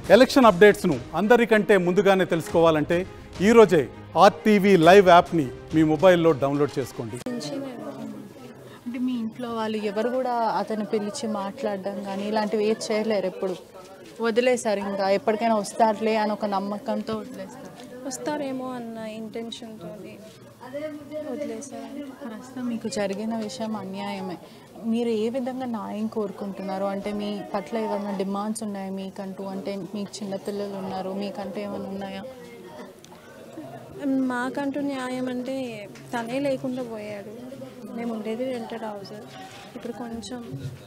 Election అప్డేట్స్ను అందరికంటే ముందుగానే తెలుసుకోవాలంటే ఈరోజే ఆర్టీవీ లైవ్ యాప్ని మీ మొబైల్లో డౌన్లోడ్ చేసుకోండి అంటే మీ ఇంట్లో వాళ్ళు ఎవరు కూడా అతను పిలిచి మాట్లాడడం కానీ ఇలాంటివి ఏది చేయలేరు ఎప్పుడు వదిలేశారు ఇంకా ఎప్పటికైనా వస్తారులే అని ఒక నమ్మకంతో వదిలేస్తారు వస్తారేమో అన్న ఇంటెన్షన్తో వదిలేసారు ప్రస్తుతం మీకు జరిగిన విషయం అన్యాయమే మీరు ఏ విధంగా న్యాయం కోరుకుంటున్నారు అంటే మీ పట్ల ఏమైనా డిమాండ్స్ ఉన్నాయా మీకంటూ అంటే మీకు చిన్నపిల్లలు ఉన్నారు మీకంటే ఏమైనా ఉన్నాయా మాకంటూ న్యాయం అంటే తనే లేకుండా పోయాడు మేము ఉండేది రెంటెడ్ హౌస్ ఇప్పుడు కొంచెం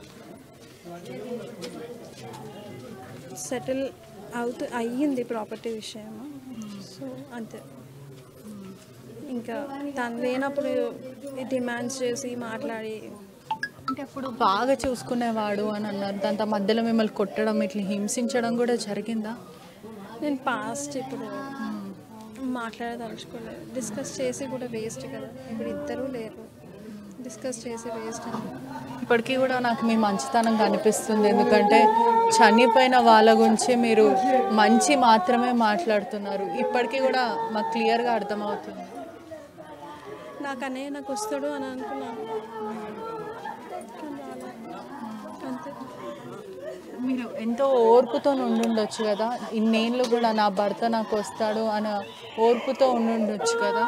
సెటిల్ అవుతూ అయ్యింది ప్రాపర్టీ విషయం సో అంతే ఇంకా తను లేనప్పుడు డిమాండ్స్ చేసి మాట్లాడి అంటే అప్పుడు బాగా చూసుకునేవాడు అని అన్నారు దాంతో మధ్యలో మిమ్మల్ని కొట్టడం ఇట్లా హింసించడం కూడా జరిగిందా నేను పాస్ట్ ఇప్పుడు మాట్లాడదలుచుకోలేదు డిస్కస్ చేసి కూడా వేస్ట్ కదా ఇప్పుడు ఇద్దరు లేరు డిస్కస్ చేసి వేస్ట్ అని ఇప్పటికీ కూడా నాకు మీ మంచితనం కనిపిస్తుంది ఎందుకంటే చనిపోయిన వాళ్ళ గురించి మీరు మంచి మాత్రమే మాట్లాడుతున్నారు ఇప్పటికీ కూడా మాకు క్లియర్గా అర్థమవుతుంది నాకు అనే నాకు వస్తాడు అని అనుకున్నాను కానీ రాలేదు. అంతే మీరు ఎంతో ఓర్పుతో ఉండుండొచ్చు కదా ఇన్నేళ్ళు కూడా నా భర్త నాకు వస్తాడు అని ఓర్పుతో ఉండుండొచ్చు కదా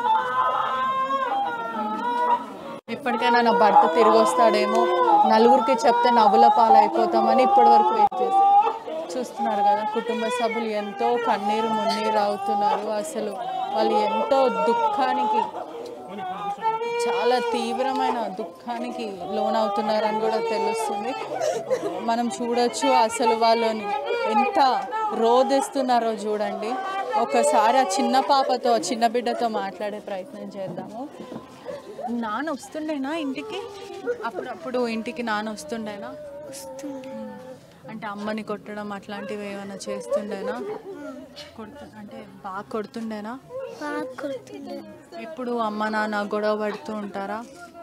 ఎప్పటికైనా నా భర్త తిరిగి వస్తాడేమో నలుగురికి చెప్తే నవ్వుల పాలైపోతామని ఇప్పటి వరకు వెయిట్ చేసి చూస్తున్నారు కదా కుటుంబ సభ్యులు ఎంతో కన్నీరు మున్నీరు అవుతున్నారు అసలు వాళ్ళు ఎంతో దుఃఖానికి చాలా తీవ్రమైన దుఃఖానికి లోనవుతున్నారని కూడా తెలుస్తుంది మనం చూడొచ్చు అసలు వాళ్ళని ఎంత రోధిస్తున్నారో చూడండి ఒకసారి ఆ చిన్న పాపతో ఆ చిన్న బిడ్డతో మాట్లాడే ప్రయత్నం చేద్దాము నాన్న వస్తుండేనా ఇంటికి అప్పుడప్పుడు ఇంటికి నాన్న వస్తుండేనా అంటే అమ్మని కొట్టడం అట్లాంటివి ఏమైనా చేస్తుండేనా కొడుతు అంటే బాగా కొడుతుండేనా బాగా గుర్తుండే ఎప్పుడు అమ్మ నాన్న గొడవ పడుతూ ఉంటారా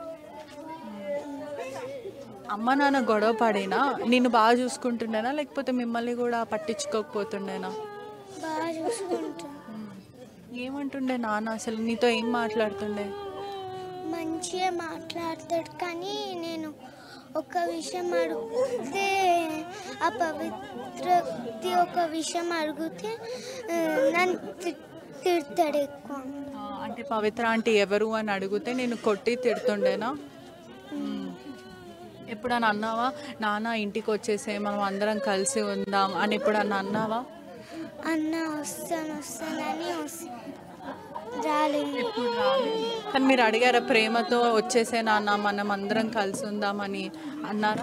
అమ్మ నాన్న గొడవ పడినా నిన్ను బాగా చూసుకుంటుండేనా లేకపోతే మిమ్మల్ని కూడా పట్టించుకోకపోతుండేనా బాగా చూసుకుంటా ఏమంటుండే నాన్న అసలు నీతో ఏం మాట్లాడుతుండే మంచిగా మాట్లాడతాడు కానీ నేను ఒక విషయం అడిగితే ఆ పవిత్ర వ్యక్తి ఒక విషయం అడిగితే ఆ, నన్ను తి- తిడతాడు ఎక్కువ ఆ, అంటే పవిత్ర ఆంటీ ఎవరు అని అడిగితే నేను కొట్టి తిడుతుండేనా మ్మ్. ఎప్పుడన్నా అన్నావా నాన్న ఇంటికి వచ్చేసే మనం అందరం కలిసి ఉందాం అని ఎప్పుడన్నా అన్నావా అన్న వస్తాను వస్తానని వస్తా రాలేదు కానీ మీరు అడిగారా ప్రేమతో వచ్చేసే నాన్న మనం అందరం కలిసి ఉందామని అన్నారా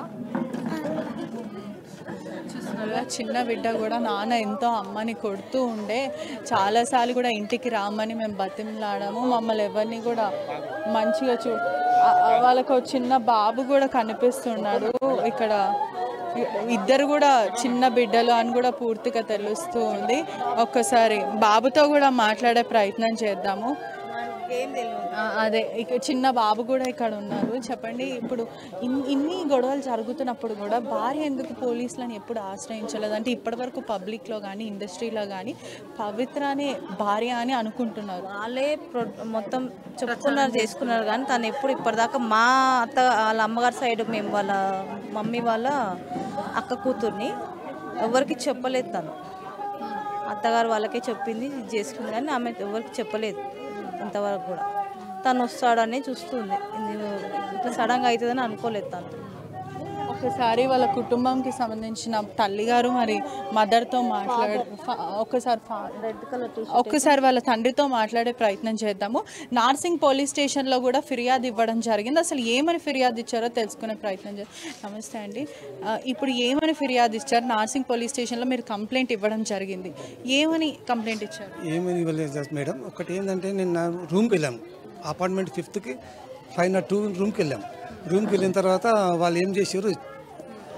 చూస్తున్నారుగా చిన్న బిడ్డ కూడా నాన్న ఎంతో అమ్మని కొడుతూ ఉండే చాలాసార్లు కూడా ఇంటికి రామని మేము బతిమలాడాము మమ్మల్ని ఎవరిని కూడా మంచిగా చూ ఆ- ఆ వాళ్ళకు ఒక చిన్న బాబు కూడా కనిపిస్తున్నాడు ఇక్కడ ఇ- ఇద్దరు కూడా చిన్న బిడ్డలు అని కూడా పూర్తిగా తెలుస్తూ ఉంది ఒక్కసారి బాబుతో కూడా మాట్లాడే ప్రయత్నం చేద్దాము ఆ, అదే ఇక చిన్న బాబు కూడా ఇక్కడ ఉన్నారు చెప్పండి ఇప్పుడు ఇన్- ఇన్ని గొడవలు జరుగుతున్నప్పుడు కూడా భార్య ఎందుకు పోలీసులను ఎప్పుడు ఆశ్రయించలేదు అంటే ఇప్పటివరకు పబ్లిక్లో కానీ ఇండస్ట్రీలో కానీ పవిత్ర అనే భార్య అని అనుకుంటున్నారు వాళ్ళే ప్రొ- మొత్తం చెప్పుకున్నారు చేసుకున్నారు కానీ తను ఎప్పుడు ఇప్పటిదాకా మా అత్త వాళ్ళ అమ్మగారి సైడ్ మేము వాళ్ళ మమ్మీ వాళ్ళ అక్క కూతుర్ని ఎవరికి చెప్పలేదు తను అత్తగారు వాళ్ళకే చెప్పింది ఇది చేసుకుంది కానీ ఆమె ఎవరికి చెప్పలేదు ఇంతవరకు కూడా తను వస్తాడని చూస్తుంది ఇది ఇట్లా సడన్గా అవుతుందని అనుకోలేదు తను ఒకసారి వాళ్ళ కుటుంబంకి సంబంధించిన తల్లిగారు మరి మదర్తో మాట్లాడు ఫా- ఒకసారి ఫా- రెడ్ కలర్ ఒక్కసారి వాళ్ళ తండ్రితో మాట్లాడే ప్రయత్నం చేద్దాము నార్సింగ్ పోలీస్ స్టేషన్లో కూడా ఫిర్యాదు ఇవ్వడం జరిగింది అసలు ఏమని ఫిర్యాదు ఇచ్చారో తెలుసుకునే ప్రయత్నం చేద్దాం నమస్తే అండి ఆ, ఇప్పుడు ఏమని ఫిర్యాదు ఇచ్చారు నార్సింగ్ పోలీస్ స్టేషన్లో మీరు కంప్లైంట్ ఇవ్వడం జరిగింది ఏమని కంప్లైంట్ ఇచ్చారు ఏమని ఇవ్వలేదు మేడం ఒకటి ఏంటంటే నిన్న రూమ్కి వెళ్ళాం అపార్ట్మెంట్ ఫిఫ్త్కి పైన టూ రూమ్కి వెళ్ళాం రూమ్కి వెళ్ళిన తర్వాత వాళ్ళు ఏం చేశారు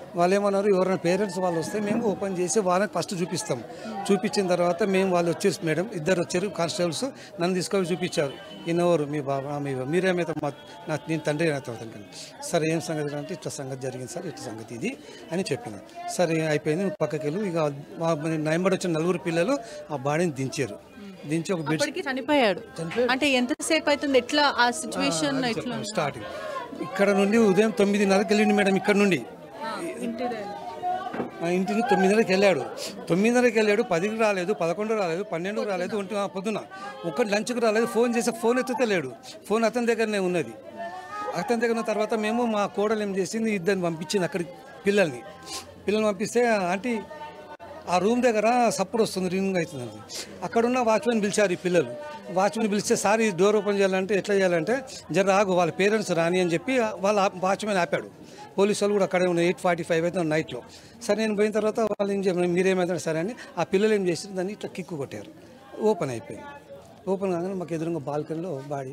వాళ్ళు ఏమన్నారు ఎవరైనా పేరెంట్స్ వాళ్ళు వస్తే మేము ఓపెన్ చేసి వాళ్ళకి ఫస్ట్ చూపిస్తాం చూపించిన తర్వాత మేము వాళ్ళు వచ్చేసి మేడం ఇద్దరు వచ్చారు కానిస్టేబుల్స్ నన్ను తీసుకొని చూపించారు ఈయనెవరు మీ బాబా మీ మీరేమైతే మా నా నేను తండ్రి అయితే అవుతాను సరే ఏం సంగతి అంటే ఇట్లా సంగతి జరిగింది సార్ ఇట్లా సంగతి ఇది అని చెప్పిన సరే అయిపోయింది నువ్వు పక్కకి వెళ్ళు ఇక నయంబడి వచ్చిన నలుగురు పిల్లలు ఆ బాడీని దించారు దించి ఒక బెడ్ ఇప్పటికి చనిపోయాడు అంటే ఎంతసేపు అవుతుంది ఎట్లా ఆ సిచ్యువేషన్ ఎట్లా స్టార్టింగ్ ఇక్కడ నుండి ఉదయం తొమ్మిదిన్నరకి వెళ్ళింది మేడం ఇక్కడ నుండి ఇంటి దగ్గర. ఆ ఇంటిని తొమ్మిదిన్నరకి వెళ్ళాడు తొమ్మిదిన్నరకి వెళ్ళాడు పదికి రాలేదు పదకొండు రాలేదు పన్నెండుకు రాలేదు ఒంటి ఆ పొద్దున ఒక్కటి లంచ్కి రాలేదు ఫోన్ చేస్తే ఫోన్ ఎత్తుతే లేడు ఫోన్ అతని దగ్గరనే ఉన్నది అతని దగ్గర ఉన్న తర్వాత మేము మా కోడలు ఏం చేసింది ఇద్దరిని పంపించింది అక్కడికి పిల్లల్ని పిల్లల్ని పంపిస్తే ఆంటీ ఆ రూమ్ దగ్గర సప్పుడు వస్తుంది రింగ్ అవుతుంది అంది. అక్కడున్న వాచ్మెన్ పిలిచారు ఈ పిల్లలు వాచ్మెన్ పిలిస్తే సార్ ఈ డోర్ ఓపెన్ చేయాలంటే ఎట్లా చేయాలంటే జర ఆగు వాళ్ళ పేరెంట్స్ రాని అని చెప్పి వాళ్ళ వాచ్మెన్ ఆపాడు పోలీసు వాళ్ళు కూడా అక్కడే ఉన్నాయి ఎయిట్ ఫార్టీ ఫైవ్ అయితే నైట్లో సరే నేను పోయిన తర్వాత వాళ్ళు ఏం చెప్పారు మీరేమైతే సరే అని ఆ పిల్లలు ఏం చేసి దాన్ని ఇట్లా కిక్కు కొట్టారు ఓపెన్ అయిపోయింది ఓపెన్ కాగానే మాకు ఎదురుగా బాల్కనీలో బాడీ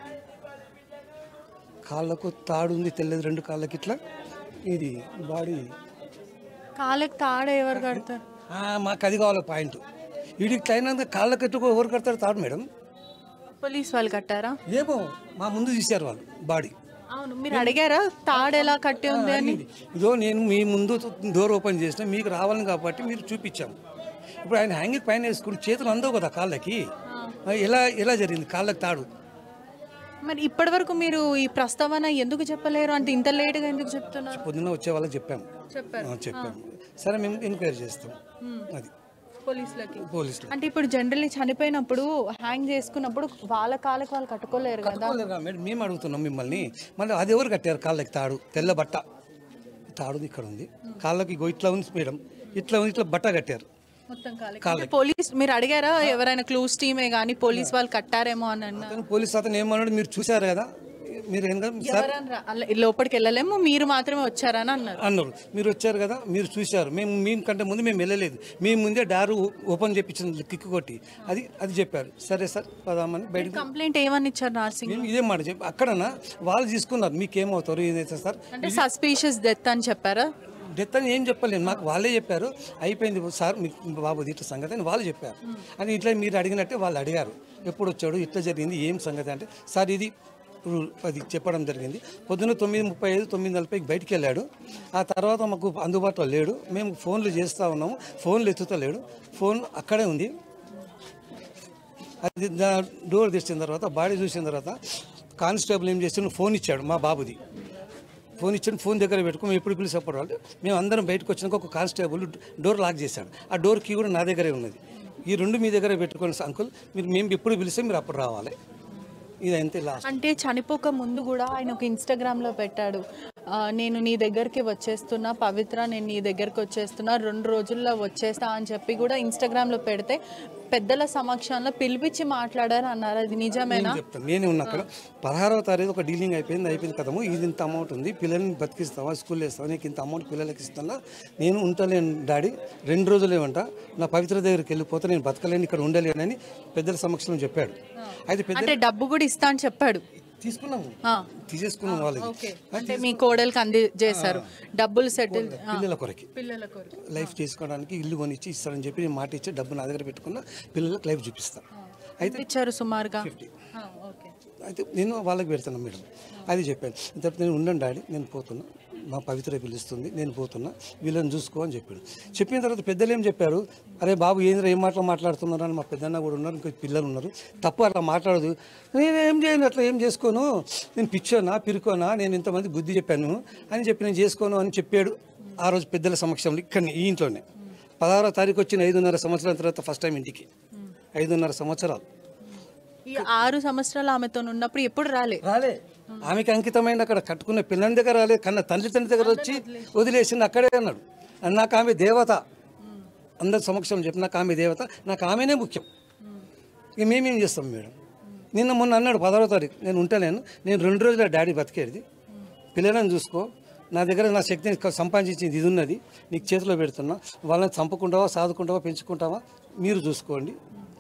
కాళ్ళకు తాడు ఉంది తెల్లది రెండు కాళ్ళకి ఇట్లా ఇది బాడీ కాళ్ళకి తాడ ఎవరు కడతారు ఆ, మాకు అది కావాలి పాయింట్ వీడికి తగినంత కాళ్ళ కట్టుకో ఎవరు కడతారు తాడు మేడం పోలీస్ వాళ్ళు కట్టారా ఏమో మా ముందు తీశారు వాళ్ళు బాడీ అవును మీరు అడిగారా తాడు ఎలా కట్టి ఉంది అని ఇదో నేను మీ ముందు డోర్ ఓపెన్ చేసిన మీకు రావాలని కాబట్టి మీరు చూపించాము ఇప్పుడు ఆయన హ్యాంగింగ్ పైన వేసుకుని చేతులు అందవు కదా కాళ్ళకి ఎలా ఎలా జరిగింది కాళ్ళకి తాడు మరి ఇప్పటి వరకు మీరు ఈ ప్రస్తావన ఎందుకు చెప్పలేరు అంటే ఇంత లేట్గా ఎందుకు చెప్తున్నారు పొద్దున్న వచ్చే వాళ్ళకి చెప్పాము చెప్పారు ఆ, చెప్పాము సరే మేము ఎంక్వైరీ చేస్తాం అది పోలీసులకి పోలీసులు అంటే ఇప్పుడు జనరల్లీ చనిపోయినప్పుడు హ్యాంగ్ చేసుకున్నప్పుడు వాళ్ళ కాళ్ళకి వాళ్ళు కట్టుకోలేరు కదా కట్టుకోలేరుగా మేడం మేము అడుగుతున్నాం మిమ్మల్ని మళ్ళీ అది ఎవరు కట్టారు కాళ్ళకి తాడు తెల్ల బట్ట తాడు ఇక్కడ ఉంది కాళ్ళకి ఇగో ఇట్లా ఉంది మేడం ఇట్లా ఉంది ఇట్లా బట్ట కట్టారు మొత్తం కాళ్ళకి అంటే పోలీస్ మీరు అడిగారా ఎవరైనా క్లూస్ టీమే కానీ పోలీస్ వాళ్ళు కట్టారేమో అని అన్నారు అతను పోలీస్ అతను ఏమన్నాడు మీరు చూశారు కదా మీరు ఏం కదా సార్ ఎవరన్నా రా- అల్ల- లోపలికి వెళ్ళలేము మీరు మాత్రమే వచ్చారని అన్నారు అన్నారు మీరు వచ్చారు కదా మీరు చూశారు మేము మేము కంటే ముందు మేము వెళ్ళలేదు మేము ముందే డారు ఓపెన్ చేయించిన కిక్కు కొట్టి అది అది చెప్పారు సరే సార్ పదామని బయటకు కంప్లైంట్ ఏమని ఇచ్చారు నార్సింగ్ మేము ఇదే మాట చెప్పి అక్కడనా వాళ్ళు తీసుకున్నారు మీకేమవుతారు ఇదైతే సార్ అంటే సస్పీషియస్ డెత్ అని చెప్పారా డెత్ అని ఏం చెప్పలేదు మాకు వాళ్ళే చెప్పారు అయిపోయింది సార్ మీకు బాబు ఇట్లా సంగతి అని వాళ్ళు చెప్పారు అని ఇట్లా మీరు అడిగినట్టే వాళ్ళు అడిగారు ఎప్పుడు వచ్చాడు ఇట్లా జరిగింది ఏం సంగతి అంటే సార్ ఇది రూల్ అది చెప్పడం జరిగింది పొద్దున్న తొమ్మిది ముప్పై ఐదు తొమ్మిది నలభైకి బయటికి వెళ్ళాడు ఆ తర్వాత మాకు అందుబాటులో లేడు మేము ఫోన్లు చేస్తూ ఉన్నాము ఫోన్లు ఎత్తుతలేడు ఫోన్ అక్కడే ఉంది అది దా డోర్ తెచ్చిన తర్వాత బాడీ చూసిన తర్వాత కానిస్టేబుల్ ఏం చేసి ఫోన్ ఇచ్చాడు మా బాబుది ఫోన్ ఇచ్చాడు ఫోన్ దగ్గర పెట్టుకుని ఎప్పుడు పిలిచి అప్పుడు వాళ్ళు మేము అందరం బయటకు వచ్చినాక ఒక కానిస్టేబుల్ డోర్ లాక్ చేశాడు ఆ డోర్ కీ కూడా నా దగ్గరే ఉన్నది ఈ రెండు మీ దగ్గర పెట్టుకోండి అంకుల్ మీరు మేము ఎప్పుడు పిలిస్తే మీరు అప్పుడు రావాలి ఇది అంతే లాస్ట్ అంటే చనిపోక ముందు కూడా ఆయన ఒక ఇన్స్టాగ్రామ్ లో పెట్టాడు ఆ, నేను నీ దగ్గరికి వచ్చేస్తున్నా పవిత్ర నేను నీ దగ్గరికి వచ్చేస్తున్నా రెండు రోజుల్లో వచ్చేస్తా అని చెప్పి కూడా ఇన్స్టాగ్రామ్ లో పెడితే పెద్దల సమక్షంలో పిలిపించి మాట్లాడారు అన్నారు అది నిజమేనా చెప్తాను నేనే ఉన్నా అక్కడ పదహారవ తారీఖు ఒక డీలింగ్ అయిపోయింది అయిపోయింది కదము ఇది ఇంత అమౌంట్ ఉంది పిల్లల్ని బతికిస్తావా స్కూల్ వేస్తావా నీకు ఇంత అమౌంట్ పిల్లలకి ఇస్తున్నా నేను ఉంటలేను డాడీ రెండు రోజులే ఉంటా నా పవిత్ర దగ్గరికి వెళ్ళిపోతే నేను బతకలేను ఇక్కడ ఉండలేనని పెద్దల సమక్షంలో చెప్పాడు అయితే పెద్ద అంటే డబ్బు కూడా ఇస్తా అని చెప్పాడు తీసుకున్నాము ఆ, తీసేసుకున్నాం వాళ్ళకి ఓకే అంటే మీ కోడలికి అంది చేశారు డబ్బులు సెటిల్ పిల్లల కొరకి పిల్లల కొరకు లైఫ్ చేసుకోవడానికి ఇల్లు కొనిచ్చి ఇస్తారని చెప్పి నేను మాట ఇచ్చి డబ్బు నా దగ్గర పెట్టుకున్నా పిల్లలకు లైఫ్ చూపిస్తా అయితే ఇచ్చారు సుమారుగా ఆ, ఓకే అయితే నేను వాళ్ళకి పెడుతున్నా మేడం అది చెప్పాను తర్వాత నేను ఉండండి డాడీ నేను పోతున్నా మా పవిత్ర పిలుస్తుంది నేను పోతున్నా వీళ్ళని చూసుకో అని చెప్పాడు చెప్పిన తర్వాత పెద్దలు ఏం చెప్పారు అరే బాబు ఏంద్ర ఏం మాటలు మాట్లాడుతున్నారు అని మా పెద్దన్న కూడా ఉన్నారు ఇంకా పిల్లలు ఉన్నారు తప్పు అట్లా మాట్లాడదు నేను ఏం చేయను అట్లా ఏం చేసుకోను నేను పిచ్చోనా పిరుకోనా నేను ఇంతమంది బుద్ధి చెప్పాను అని చెప్పి నేను చేసుకోను అని చెప్పాడు ఆ రోజు పెద్దల సమక్షంలో ఇక్కడ ఈ ఇంట్లోనే పదహారో తారీఖు వచ్చిన ఐదున్నర సంవత్సరాల తర్వాత ఫస్ట్ టైం ఇంటికి ఐదున్నర సంవత్సరాలు ఈ ఆరు సంవత్సరాలు ఆమెతో ఉన్నప్పుడు ఎప్పుడు రాలే రాలే ఆమెకి అంకితమైన అక్కడ కట్టుకున్న పిల్లని దగ్గర రాలే కన్న తండ్రి తండ్రి దగ్గర వచ్చి వదిలేసింది అక్కడే అన్నాడు నాకు ఆమె దేవత అందరి సమక్షంలో చెప్పి నాకు ఆమె దేవత నాకు ఆమెనే ముఖ్యం ఇక మేమేం చేస్తాం మేడం నిన్న మొన్న అన్నాడు పదహారో తారీఖు నేను ఉంటలేను నేను రెండు రోజుల డాడీ బతికేది పిల్లలను చూసుకో నా దగ్గర నా శక్తిని క- సంపాదించింది ఇది ఉన్నది నీకు చేతిలో పెడుతున్నా వాళ్ళని చంపుకుంటావా సాదుకుంటావా పెంచుకుంటావా మీరు చూసుకోండి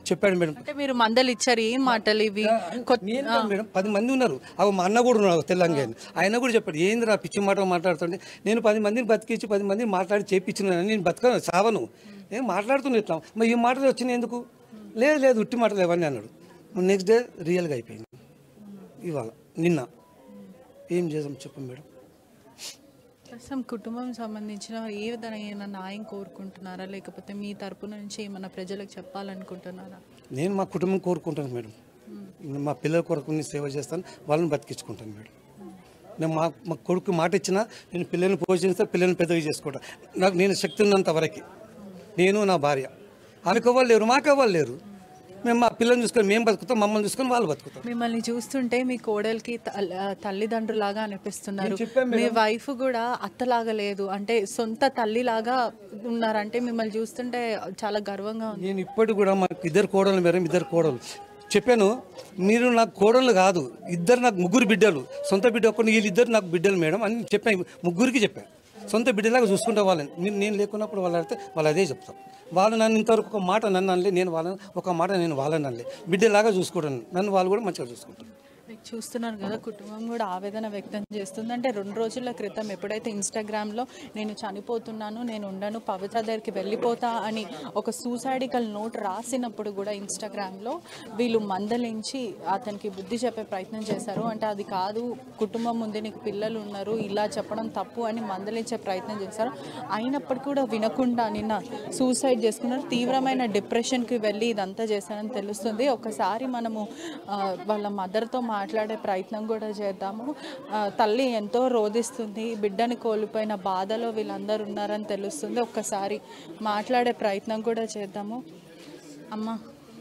చెప్పాడు మేడం అంటే మీరు మందలు ఇచ్చారు ఏం మాటలు ఇవి కొత్త- నేను కాదు మేడం పది మంది ఉన్నారు అవి మా అన్న కూడా ఉన్నారు తెలంగాణ ఆయన కూడా చెప్పాడు ఏందిరా పిచ్చి మాట మాట్లాడుతుంటే నేను పది మందిని బతికించి పది మందిని మాట్లాడి చేపించిన నేను బతకను సావను నేను మాట్లాడుతున్నా ఇట్లా మరి ఈ మాటలు వచ్చినాయి ఎందుకు లేదు లేదు ఉట్టి మాటలు ఇవన్నీ అన్నాడు నెక్స్ట్ డే రియల్గా అయిపోయింది ఇవాళ నిన్న ఏం చేద్దాం చెప్పండి మేడం ప్రస్తుతం కుటుంబం సంబంధించిన ఏ విధమైన న్యాయం కోరుకుంటున్నారా లేకపోతే మీ తరపు నుంచి ఏమన్నా ప్రజలకు చెప్పాలనుకుంటున్నారా నేను మా కుటుంబం కోరుకుంటాను మేడం నేను మా పిల్లల కొరకు నేను సేవ చేస్తాను వాళ్ళని బతికించుకుంటాను మేడం నేను మా మా కొడుకు మాట ఇచ్చినా నేను పిల్లల్ని పోషిస్తా పిల్లల్ని పెద్దగా చేసుకుంటా నాకు నేను శక్తి ఉన్నంత వరకు నేను నా భార్య ఆమెకు ఎవ్వరు లేరు మాకు ఎవ్వరు లేరు మేము మా పిల్లల్ని చూసుకొని మేము బతుకుతాం మమ్మల్ని చూసుకొని వాళ్ళు బతుకుతాం మిమ్మల్ని చూస్తుంటే మీ కోడలికి తల్- ఆ, తల్లిదండ్రులాగా అనిపిస్తున్నారు నేను చెప్పాను మీ వైఫ్ కూడా అత్తలాగా లేదు అంటే సొంత తల్లిలాగా ఉన్నారంటే మిమ్మల్ని చూస్తుంటే చాలా గర్వంగా ఉంది నేను ఇప్పటికి కూడా మాకు ఇద్దరు కోడలు మేడం ఇద్దరు కోడలు చెప్పాను మీరు నాకు కోడలు కాదు ఇద్దరు నాకు ముగ్గురు బిడ్డలు సొంత బిడ్డ ఒక్కడిని వీళ్ళిద్దరు నాకు బిడ్డలు మేడం అని చెప్పాను ముగ్గురికి చెప్పాను సొంత బిడ్డలాగా చూసుకుంటే వాళ్ళని నేను నేను లేకున్నప్పుడు వాళ్ళు అడిగితే వాళ్ళు అదే చెప్తాం వాళ్ళు నన్ను ఇంతవరకు ఒక మాట నన్ను అనలే నేను వాళ్ళని ఒక మాట నేను వాళ్ళని అనలే బిడ్డలాగా చూసుకోవడం నన్ను వాళ్ళు కూడా మంచిగా చూసుకుంటారు మీకు చూస్తున్నారు కదా కుటుంబం కూడా ఆవేదన వ్యక్తం చేస్తుంది అంటే రెండు రోజుల క్రితం ఎప్పుడైతే ఇన్స్టాగ్రామ్లో నేను చనిపోతున్నాను నేను ఉండను పవిత్ర దగ్గరికి వెళ్ళిపోతా అని ఒక సూసైడికల్ నోట్ రాసినప్పుడు కూడా ఇన్స్టాగ్రామ్లో వీళ్ళు మందలించి అతనికి బుద్ధి చెప్పే ప్రయత్నం చేశారు అంటే అది కాదు కుటుంబం ముందు నీకు పిల్లలు ఉన్నారు ఇలా చెప్పడం తప్పు అని మందలించే ప్రయత్నం చేశారు అయినప్పటికీ కూడా వినకుండా నిన్న సూసైడ్ చేసుకున్నారు తీవ్రమైన డిప్రెషన్కి వెళ్ళి ఇదంతా చేశారని తెలుస్తుంది ఒకసారి మనము ఆ, వాళ్ళ మదర్తో మాట్లాడే ప్రయత్నం కూడా చేద్దాము ఆ, తల్లి ఎంతో రోధిస్తుంది బిడ్డని కోల్పోయిన బాధలో వీళ్ళందరూ ఉన్నారని తెలుస్తుంది ఒక్కసారి మాట్లాడే ప్రయత్నం కూడా చేద్దాము అమ్మ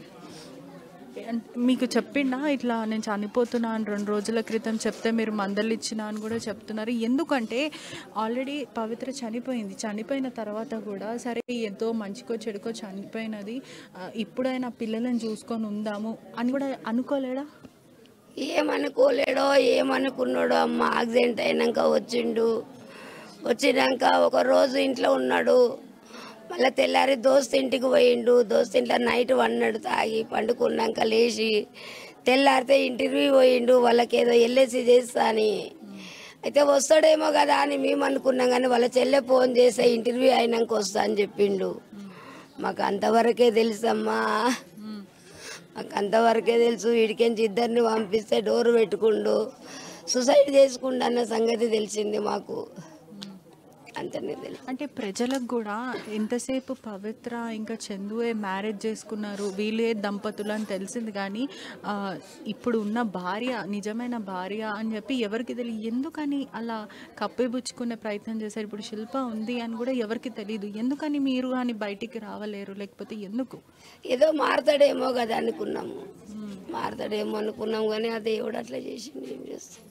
అన్- మీకు చెప్పిండా ఇట్లా నేను చనిపోతున్నా అని రెండు రోజుల క్రితం చెప్తే మీరు మందలు ఇచ్చిన అని కూడా చెప్తున్నారు ఎందుకంటే ఆల్రెడీ పవిత్ర చనిపోయింది చనిపోయిన తర్వాత కూడా సరే ఎంతో మంచికో చెడుకో చనిపోయినది ఆ, ఇప్పుడైనా పిల్లలను చూసుకొని ఉందాము అని కూడా అనుకోలేడా ఏమనుకోలేడో ఏమనుకున్నాడో అమ్మ యాక్సిడెంట్ అయినాక వచ్చిండు వచ్చినాక ఒక రోజు ఇంట్లో ఉన్నాడు మళ్ళీ తెల్లారి దోస్త్ ఇంటికి పోయిండు దోస్త్ ఇంట్లో నైట్ వన్నాడు తాగి పండుకున్నాక లేచి తెల్లారితే ఇంటర్వ్యూ పోయిండు వాళ్ళకి ఏదో ఎల్ఐసి చేస్తా అని అయితే వస్తాడేమో కదా అని మేము అనుకున్నాం కానీ వాళ్ళ చెల్లె ఫోన్ చేసే ఇంటర్వ్యూ అయినాక వస్తా అని చెప్పిండు మాకు అంతవరకే తెలుసమ్మా మాకు అంతవరకే తెలుసు వీడికించి ఇద్దరిని పంపిస్తే డోర్ పెట్టుకుండు సూసైడ్ చేసుకుండు అన్న సంగతి తెలిసింది మాకు అంతనే తెలుసు అంటే ప్రజలకు కూడా ఎంతసేపు పవిత్ర ఇంకా చందువే మ్యారేజ్ చేసుకున్నారు వీళ్ళే దంపతులు అని తెలిసింది కానీ ఆ, ఇప్పుడు ఉన్న భార్య నిజమైన భార్య అని చెప్పి ఎవరికి తెలియదు ఎందుకని అలా కప్పిపుచ్చుకునే ప్రయత్నం చేశారు ఇప్పుడు శిల్ప ఉంది అని కూడా ఎవరికి తెలియదు ఎందుకని మీరు అని బయటికి రావలేరు లేకపోతే ఎందుకు ఏదో మారతాడేమో కదా అనుకున్నాము మారతాడేమో అనుకున్నాం కానీ ఆ దేవుడు అట్లా చేసిండు ఏం చేస్తాం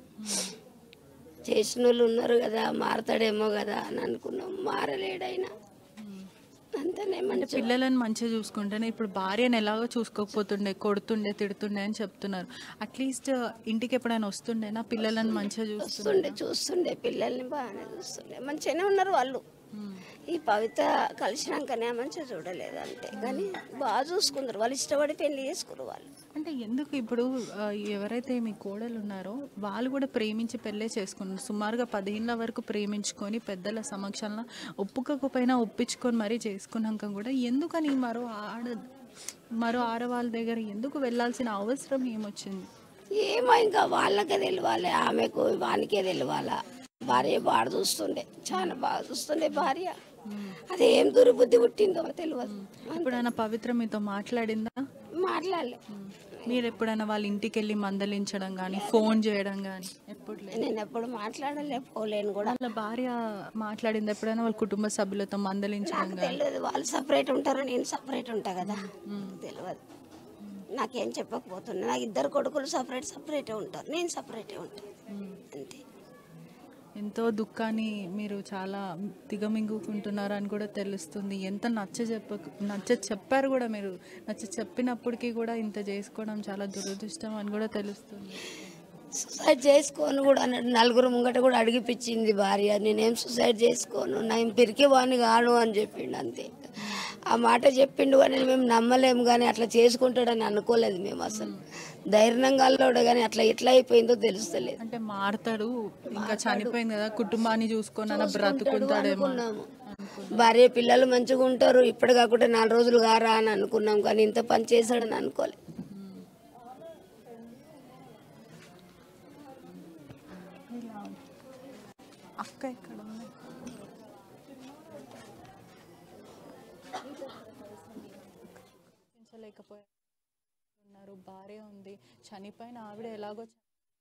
చేసిన వాళ్ళు ఉన్నారు కదా మారతాడేమో కదా అని అనుకున్నాం మారలేడైనా అంతనే మంచి పిల్లలను మంచిగా చూసుకుంటేనే ఇప్పుడు భార్యను ఎలాగో చూసుకోకపోతుండే కొడుతుండే తిడుతుండే అని చెప్తున్నారు అట్లీస్ట్ ఇంటికి ఎప్పుడైనా వస్తుండేనా పిల్లలను మంచిగా చూస్తుండే చూస్తుండే చూస్తుండే పిల్లల్ని బాగానే చూస్తుండే మంచిగానే ఉన్నారు వాళ్ళు ఈ పవిత్ర కలిసినాకనే మంచిగా చూడలేదు అంతే కానీ బాగా చూసుకున్నారు వాళ్ళు ఇష్టపడి పెళ్లి చేసుకున్నారు వాళ్ళు అంటే ఎందుకు ఇప్పుడు ఆ, ఎవరైతే మీ కోడలు ఉన్నారో వాళ్ళు కూడా ప్రేమించి పెళ్ళే చేసుకున్నారు సుమారుగా పదిహేనుల వరకు ప్రేమించుకొని పెద్దల సమక్షంలో ఒప్పుకోకపోయినా ఒప్పించుకొని మరీ చేసుకున్నాక కూడా ఎందుకని మరో ఆడ మరో ఆడవాళ్ళ దగ్గర ఎందుకు వెళ్ళాల్సిన అవసరం ఏమొచ్చింది ఏమో ఇంకా వాళ్ళకే తెలియాలి ఆమెకు వానికే తెలియాలా భార్య బాగా చూస్తుండే చాలా బాగా చూస్తుండే భార్య అదేం దుర్బుద్ధి పుట్టిందో తెలియదు ఎప్పుడైనా పవిత్ర మీతో మాట్లాడిందా మాట్లాడలే మీరు ఎప్పుడైనా వాళ్ళ ఇంటికి వెళ్ళి మందలించడం కానీ ఫోన్ చేయడం కానీ ఎప్పుడు లేదు నేను ఎప్పుడు మాట్లాడలే పోలేను కూడా వాళ్ళ భార్య మాట్లాడింది ఎప్పుడైనా వాళ్ళ కుటుంబ సభ్యులతో మందలించడం కానీ తెలియదు వాళ్ళు సపరేట్ ఉంటారు నేను సపరేట్ ఉంటా కదా తెలియదు నాకేం చెప్పకపోతున్నా నాకు ఇద్దరు కొడుకులు సపరేట్ సపరేటే ఉంటారు నేను సపరేటే ఉంటాను అంతే ఎంతో దుఃఖాన్ని మీరు చాలా దిగమింగుకుంటున్నారు అని కూడా తెలుస్తుంది ఎంత నచ్చ చెప్ప నచ్చ చెప్పారు కూడా మీరు నచ్చ చెప్పినప్పటికీ కూడా ఇంత చేసుకోవడం చాలా దురదృష్టం అని కూడా తెలుస్తుంది సూసైడ్ చేసుకోను కూడా అన్నాడు నలుగురు ముంగట కూడా అడిగిపించింది భార్య నేనేం సూసైడ్ చేసుకోను నేను పిరికి వాడిని కాను అని చెప్పిండు అంతే ఆ మాట చెప్పిండు కానీ మేము నమ్మలేము కానీ అట్లా చేసుకుంటాడని అనుకోలేదు మేము అసలు ధైర్యంగా అల్లోడు కానీ అట్లా ఎట్లా అయిపోయిందో తెలుస్తలేదు అంటే మారతాడు ఇంకా చనిపోయింది కదా కుటుంబాన్ని చూసుకొని అన్న బ్రతుకుంటాడేమో అనుకున్నాము భార్య పిల్లలు మంచిగా ఉంటారు ఇప్పుడు కాకుండా నాలుగు రోజులు కారా అని అనుకున్నాం కానీ ఇంత పని చేశాడని అనుకోలేదు అక్క ఇక్కడ ఉంది పెంచలేకపోయారు ఉన్నారు భార్య ఉంది చనిపోయిన ఆవిడ ఎలాగో చ-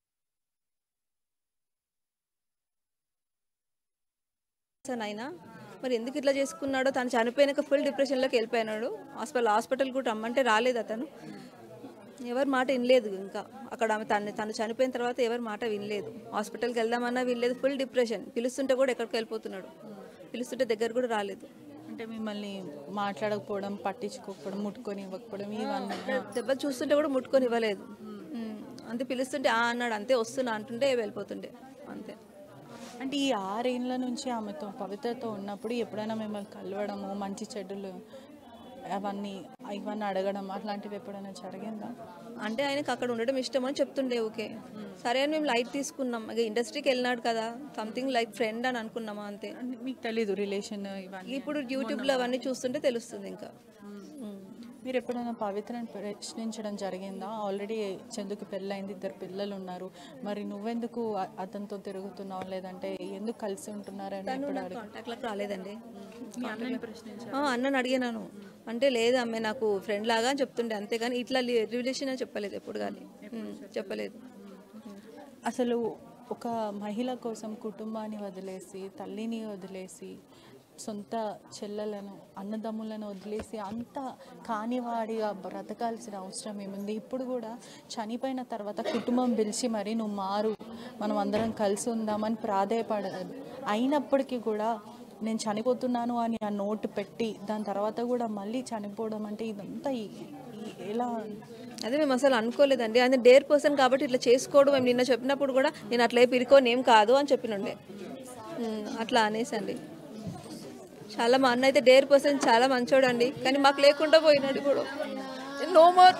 సార్ ఆయన మరి ఎందుకు ఇట్లా చేసుకున్నాడో తను చనిపోయినాక ఫుల్ డిప్రెషన్లోకి వెళ్ళిపోయినాడు హాస్పిటల్ హాస్పిటల్ కూడా రమ్మంటే రాలేదు అతను ఎవరి మాట వినలేదు ఇంకా అక్కడ ఆమె తను తను చనిపోయిన తర్వాత ఎవరి మాట వినలేదు హాస్పిటల్కి వెళ్దామన్నా వినలేదు ఫుల్ డిప్రెషన్ పిలుస్తుంటే కూడా ఎక్కడికి వెళ్ళిపోతున్నాడు పిలుస్తుంటే దగ్గర కూడా రాలేదు అంటే మిమ్మల్ని మాట్లాడకపోవడం పట్టించుకోకపోవడం ముట్టుకొని ఇవ్వకపోవడం ఇవన్నీ దెబ్బ చూస్తుంటే కూడా ముట్టుకొని ఇవ్వలేదు ఉమ్. అంతే పిలుస్తుంటే ఆ అన్నాడు అంతే వస్తున్నా అంటుంటే వెళ్ళిపోతుండే అంతే అంటే ఈ ఆరేళ్ళ నుంచి ఆమెతో పవిత్రతో ఉన్నప్పుడు ఎప్పుడైనా మిమ్మల్ని కలవడము మంచి చెడ్డలు అవన్నీ ఇవన్నీ అడగడం అట్లాంటివి ఎప్పుడైనా జరిగిందా అంటే ఆయనకు అక్కడ ఉండడం ఇష్టం అని చెప్తుండే ఓకే సరే అని మేము లైట్ తీసుకున్నాం ఇక ఇండస్ట్రీకి వెళ్ళినాడు కదా సంథింగ్ లైక్ ఫ్రెండ్ అని అనుకున్నామా అంతే అంటే మీకు తెలీదు రిలేషన్ ఇవన్నీ ఇప్పుడు యూట్యూబ్లో అవన్నీ చూస్తుంటే తెలుస్తుంది ఇంకా మీరు ఎప్పుడైనా పవిత్రని ప్రశ్నించడం జరిగిందా ఆల్రెడీ చందుకు పెళ్ళైంది ఇద్దరు పిల్లలు ఉన్నారు మరి నువ్వెందుకు అ- అతనితో తిరుగుతున్నావు లేదంటే ఎందుకు కలిసి ఉంటున్నారని ఎప్పుడు అడిగి కాంటాక్ట్లకు రాలేదండి ఆ, అన్నని అడిగినాను అంటే లేదు అమ్మే నాకు ఫ్రెండ్ లాగా అని చెప్తుండే అంతేగాని ఇట్లా రిలేషన్ అని చెప్పలేదు ఎప్పుడు కానీ ఉమ్, చెప్పలేదు అసలు ఒక మహిళ కోసం కుటుంబాన్ని వదిలేసి తల్లిని వదిలేసి సొంత చెల్లెలను అన్నదమ్ములను వదిలేసి అంత కానివాడిగా బ్రతకాల్సిన అవసరం ఏముంది ఇప్పుడు కూడా చనిపోయిన తర్వాత కుటుంబం పిలిచి మరి నువ్వు మారు మనం అందరం కలిసి ఉందామని ప్రాధేయపడదు అయినప్పటికీ కూడా నేను చనిపోతున్నాను అని ఆ నోటు పెట్టి దాని తర్వాత కూడా మళ్ళీ చనిపోవడం అంటే ఇదంతా ఈ- ఈ- ఎలా అదే మేము అసలు అనుకోలేదండి ఆయన డేర్ పర్సన్ కాబట్టి ఇట్లా చేసుకోవడం మేము నిన్న చెప్పినప్పుడు కూడా నేను అట్లా పిరుకోని ఏం కాదు అని చెప్పినుండే ఉమ్, అట్లా అనేసండి చాలా మా అన్న అయితే డేర్ పర్సన్ చాలా మంచోడు అండి కానీ మాకు లేకుండా పోయినాడు ఇప్పుడు నో మోర్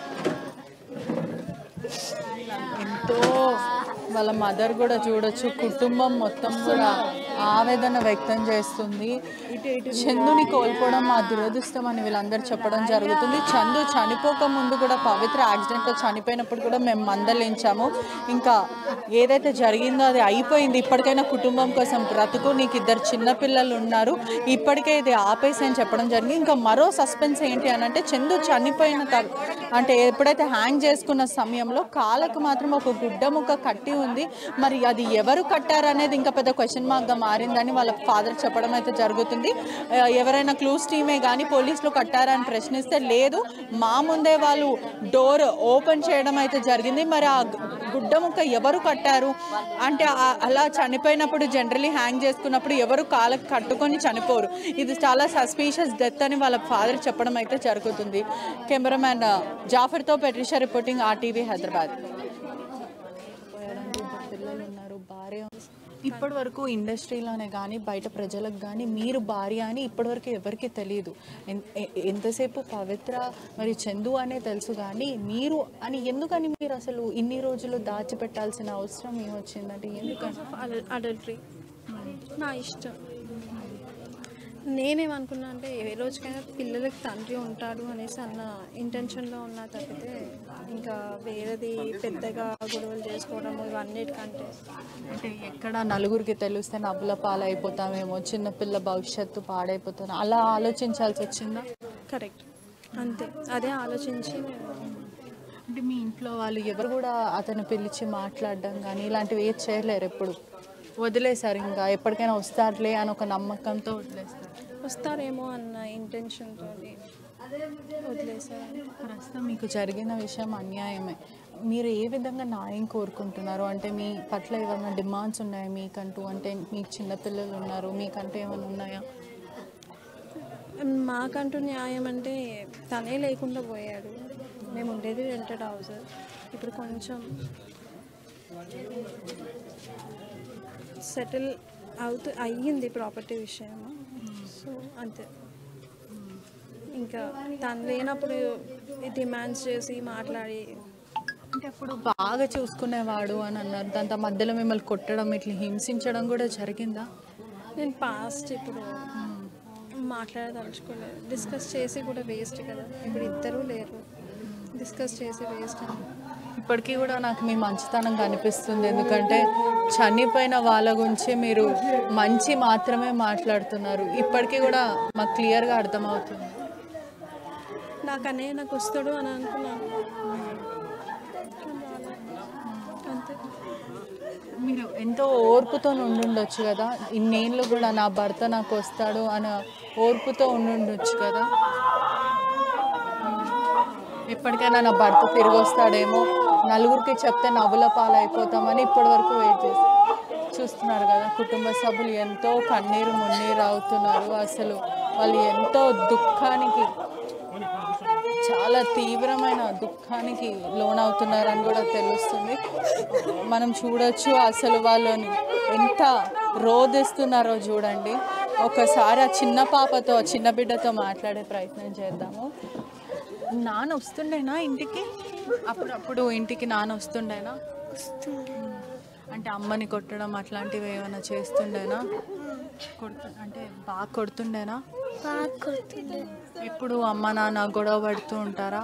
ఎంతో వాళ్ళ మదర్ కూడా చూడొచ్చు కుటుంబం మొత్తం కూడా ఆవేదన వ్యక్తం చేస్తుంది చందుని కోల్పోవడం మా దురదృష్టం అని వీళ్ళందరూ చెప్పడం జరుగుతుంది చందు చనిపోక ముందు కూడా పవిత్ర యాక్సిడెంట్లో చనిపోయినప్పుడు కూడా మేము మందలించాము ఇంకా ఏదైతే జరిగిందో అది అయిపోయింది ఇప్పటికైనా కుటుంబం కోసం బ్రతుకు నీకు ఇద్దరు చిన్నపిల్లలు ఉన్నారు ఇప్పటికే ఇది ఆపేసి అని చెప్పడం జరిగింది ఇంకా మరో సస్పెన్స్ ఏంటి అని అంటే చందు చనిపోయిన తర్ అంటే ఎప్పుడైతే హ్యాంగ్ చేసుకున్న సమయంలో కాళ్ళకు మాత్రం ఒక గుడ్డ ముక్క కట్టి ఉంది మరి అది ఎవరు కట్టారు అనేది ఇంకా పెద్ద క్వశ్చన్ మార్క్గా మారిందని వాళ్ళ ఫాదర్ చెప్పడం అయితే జరుగుతుంది ఆ, ఎవరైనా క్లూస్ టీమే కానీ పోలీసులు కట్టారా అని ప్రశ్నిస్తే లేదు మా ముందే వాళ్ళు డోర్ ఓపెన్ చేయడం అయితే జరిగింది మరి ఆ గు- గుడ్డ ముక్క ఎవరు కట్టారు అంటే ఆ- అలా చనిపోయినప్పుడు జనరలీ హ్యాంగ్ చేసుకున్నప్పుడు ఎవరు కాళ్ళకి కట్టుకొని చనిపోరు ఇది చాలా సస్పీషియస్ డెత్ అని వాళ్ళ ఫాదర్ చెప్పడం అయితే జరుగుతుంది కెమెరామ్యాన్ జాఫర్తో పెట్రిషా రిపోర్టింగ్ ఆర్టీవీ హైదరాబాద్ పిల్లలు ఉన్నారు భార్య ఇప్పటి వరకు ఇండస్ట్రీలోనే కానీ బయట ప్రజలకు కానీ మీరు భార్య అని ఇప్పటివరకు ఎవరికి తెలియదు ఎన్- ఎ- ఎంతసేపు పవిత్ర మరి చందు అనే తెలుసు కానీ మీరు అని ఎందుకని మీరు అసలు ఇన్ని రోజులు దాచిపెట్టాల్సిన అవసరం ఏమొచ్చిందంటే ఎందుకని అడల్టరీ నా ఇష్టం నేనేమనుకున్నా అంటే ఏ రోజుకైనా పిల్లలకి తండ్రి ఉంటాడు అనేసి అన్న ఇంటెన్షన్లో ఉన్నా తప్పితే ఇంకా వేరేది పెద్దగా గొడవలు చేసుకోవడం ఇవన్నిటికంటే అంటే ఎక్కడ నలుగురికి తెలిస్తే నవ్వుల పాలైపోతామేమో చిన్నపిల్ల భవిష్యత్తు పాడైపోతాను అలా ఆలోచించాల్సి వచ్చిందా కరెక్ట్ అంతే అదే ఆలోచించి నేను అంటే మీ ఇంట్లో వాళ్ళు ఎవరు కూడా అతను పిలిచి మాట్లాడడం కానీ ఇలాంటివి ఏది చేయలేరు ఎప్పుడు వదిలేశారు ఇంకా ఎప్పటికైనా వస్తారులే అని ఒక నమ్మకంతో వదిలేస్తారు వస్తారేమో అన్న ఇంటెన్షన్తో వదిలేసాను ప్రస్తుతం మీకు జరిగిన విషయం అన్యాయమే మీరు ఏ విధంగా న్యాయం కోరుకుంటున్నారు అంటే మీ పట్ల ఏమైనా డిమాండ్స్ ఉన్నాయా మీకంటూ అంటే మీకు చిన్నపిల్లలు ఉన్నారు మీకంటూ ఏమైనా ఉన్నాయా మాకంటూ న్యాయం అంటే తనే లేకుండా పోయాడు మేము ఉండేది రెంటెడ్ హౌస్ ఇప్పుడు కొంచెం సెటిల్ అవుతూ అయ్యింది ప్రాపర్టీ విషయం సో అంతే ఇంకా తను లేనప్పుడు డిమాండ్స్ చేసి మాట్లాడి అంటే అప్పుడు బాగా చూసుకునేవాడు అని అన్నారు దాంతో మధ్యలో మిమ్మల్ని కొట్టడం ఇట్లా హింసించడం కూడా జరిగిందా నేను పాస్ట్ ఇప్పుడు మాట్లాడదలుచుకోలేదు డిస్కస్ చేసి కూడా వేస్ట్ కదా ఇప్పుడు ఇద్దరూ లేరు డిస్కస్ చేసి వేస్ట్ అని ఇప్పటికీ కూడా నాకు మీ మంచితనం కనిపిస్తుంది ఎందుకంటే చనిపోయిన వాళ్ళ గురించి మీరు మంచి మాత్రమే మాట్లాడుతున్నారు ఇప్పటికీ కూడా మాకు క్లియర్గా అర్థమవుతుంది నాకు అనే నాకు వస్తాడు అని అనుకున్నాను అంతే మీరు ఎంతో ఓర్పుతో ఉండుండొచ్చు కదా ఇన్నేళ్ళు కూడా నా భర్త నాకు వస్తాడు అని ఓర్పుతో ఉండుండొచ్చు కదా ఎప్పటికైనా నా భర్త తిరిగి వస్తాడేమో నలుగురికి చెప్తే నవ్వుల పాలైపోతామని ఇప్పటి వరకు వెయిట్ చేసి చూస్తున్నారు కదా కుటుంబ సభ్యులు ఎంతో కన్నీరు మున్నీరు అవుతున్నారు అసలు వాళ్ళు ఎంతో దుఃఖానికి చాలా తీవ్రమైన దుఃఖానికి లోనవుతున్నారని కూడా తెలుస్తుంది మనం చూడొచ్చు అసలు వాళ్ళని ఎంత రోధిస్తున్నారో చూడండి ఒకసారి ఆ చిన్న పాపతో ఆ చిన్న బిడ్డతో మాట్లాడే ప్రయత్నం చేద్దాము నాన్న వస్తుండేనా ఇంటికి అప్పుడప్పుడు ఇంటికి నాన్న వస్తుండేనా వస్తుండే అంటే అమ్మని కొట్టడం అట్లాంటివి ఏమైనా చేస్తుండేనా కొడుతు అంటే బాగా కొడుతుండేనా బాగా కొడుతుండే ఎప్పుడు అమ్మ నాన్న గొడవ పడుతూ ఉంటారా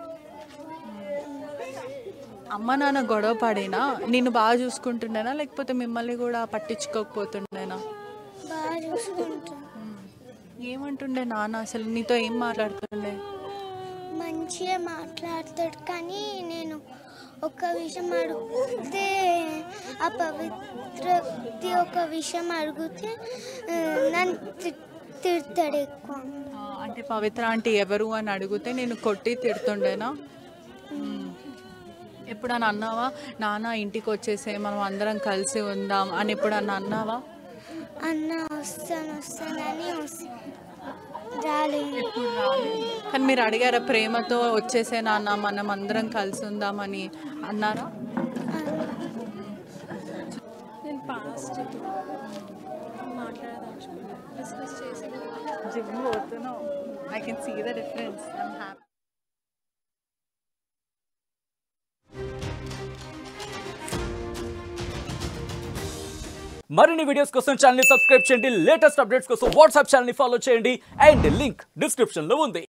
అమ్మ నాన్న గొడవ పడినా నిన్ను బాగా చూసుకుంటుండేనా లేకపోతే మిమ్మల్ని కూడా పట్టించుకోకపోతుండేనా బాగా చూసుకుంటా ఏమంటుండే నాన్న అసలు నీతో ఏం మాట్లాడుతుండే మంచిగా మాట్లాడతాడు కానీ నేను ఒక విషయం అడిగితే ఆ పవిత్ర వ్యక్తి ఒక విషయం అడిగితే ఆ, నన్ను తి- తిడతాడు ఎక్కువ ఆ, అంటే పవిత్ర అంటే ఎవరు అని అడిగితే నేను కొట్టి తిడుతుండేనా మ్మ్. ఎప్పుడన్నా అన్నావా నాన్న ఇంటికి వచ్చేసే మనం అందరం కలిసి ఉందాం అని ఎప్పుడన్నా అన్నావా అన్న వస్తాను వస్తానని వస్తా రాలేదు కానీ మీరు అడిగారా ప్రేమతో వచ్చేసే నాన్న మనం అందరం కలిసి ఉందామని అన్నారా నేను పాస్ట్ ఇప్పుడు మాట్లాడదలుచుకోలేదు డిస్కస్ చేసి కూడా జిమ్ పోతున్నావు I can see the difference happy మరిన్ని వీడియోస్ కోసం ఛానల్ సబ్స్క్రైబ్ చేయండి లేటెస్ట్ అప్డేట్స్ కోసం వాట్సాప్ ఛానల్ ఫాలో చేయండి అండ్ లింక్ డిస్క్రిప్షన్ లో ఉంది